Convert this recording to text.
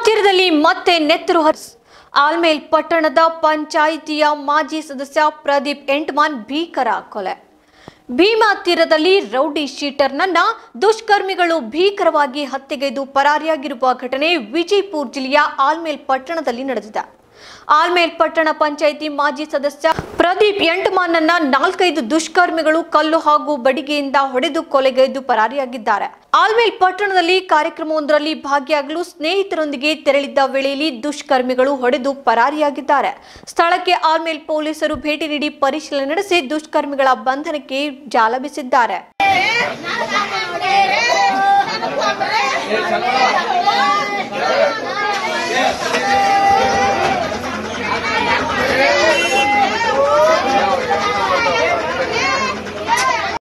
ತೀರದಲ್ಲಿ ಮತ್ತೆ ನೆತ್ತರು ಹರಿಸ್ ಆಲ್ಮೇಲ್ ಪಟ್ಟಣದ ಪಂಚಾಯಿತಿಯ ಮಾಜಿ ಸದಸ್ಯ ಪ್ರದೀಪ್ ಎಂಟ್ಮಾನ್ ಭೀಕರ ಕೊಲೆ ಭೀಮಾ ತೀರದಲ್ಲಿ ರೌಡಿ ಶೀಟರ್ನನ್ನ ದುಷ್ಕರ್ಮಿಗಳು ಭೀಕರವಾಗಿ ಹತ್ಯೆಗೈದು ಪರಾರಿಯಾಗಿರುವ ಘಟನೆ ವಿಜಯಪುರ ಜಿಲ್ಲೆಯ ಆಲ್ಮೇಲ್ ಪಟ್ಟಣದಲ್ಲಿ ನಡೆದಿದೆ ಆಲ್ಮೇಲ್ ಪಟ್ಟಣ ಪಂಚಾಯಿತಿ ಮಾಜಿ ಸದಸ್ಯ ಪ್ರದೀಪ್ ಎಂಟಮಾನನ್ನ ನಾಲ್ಕೈದು ದುಷ್ಕರ್ಮಿಗಳು ಕಲ್ಲು ಹಾಗೂ ಬಡಿಗೆಯಿಂದ ಹೊಡೆದು ಕೊಲೆಗೈದು ಪರಾರಿಯಾಗಿದ್ದಾರೆ ಆಲ್ಮೇಲ್ ಪಟ್ಟಣದಲ್ಲಿ ಕಾರ್ಯಕ್ರಮವೊಂದರಲ್ಲಿ ಭಾಗಿಯಾಗಲು ಸ್ನೇಹಿತರೊಂದಿಗೆ ತೆರಳಿದ್ದ ವೇಳೆಯಲ್ಲಿ ದುಷ್ಕರ್ಮಿಗಳು ಹೊಡೆದು ಪರಾರಿಯಾಗಿದ್ದಾರೆ ಸ್ಥಳಕ್ಕೆ ಆಲ್ಮೇಲ್ ಪೊಲೀಸರು ಭೇಟಿ ನೀಡಿ ಪರಿಶೀಲನೆ ನಡೆಸಿ ದುಷ್ಕರ್ಮಿಗಳ ಬಂಧನಕ್ಕೆ ಜಾಲ ಬೀಸಿದ್ದಾರೆ Hey!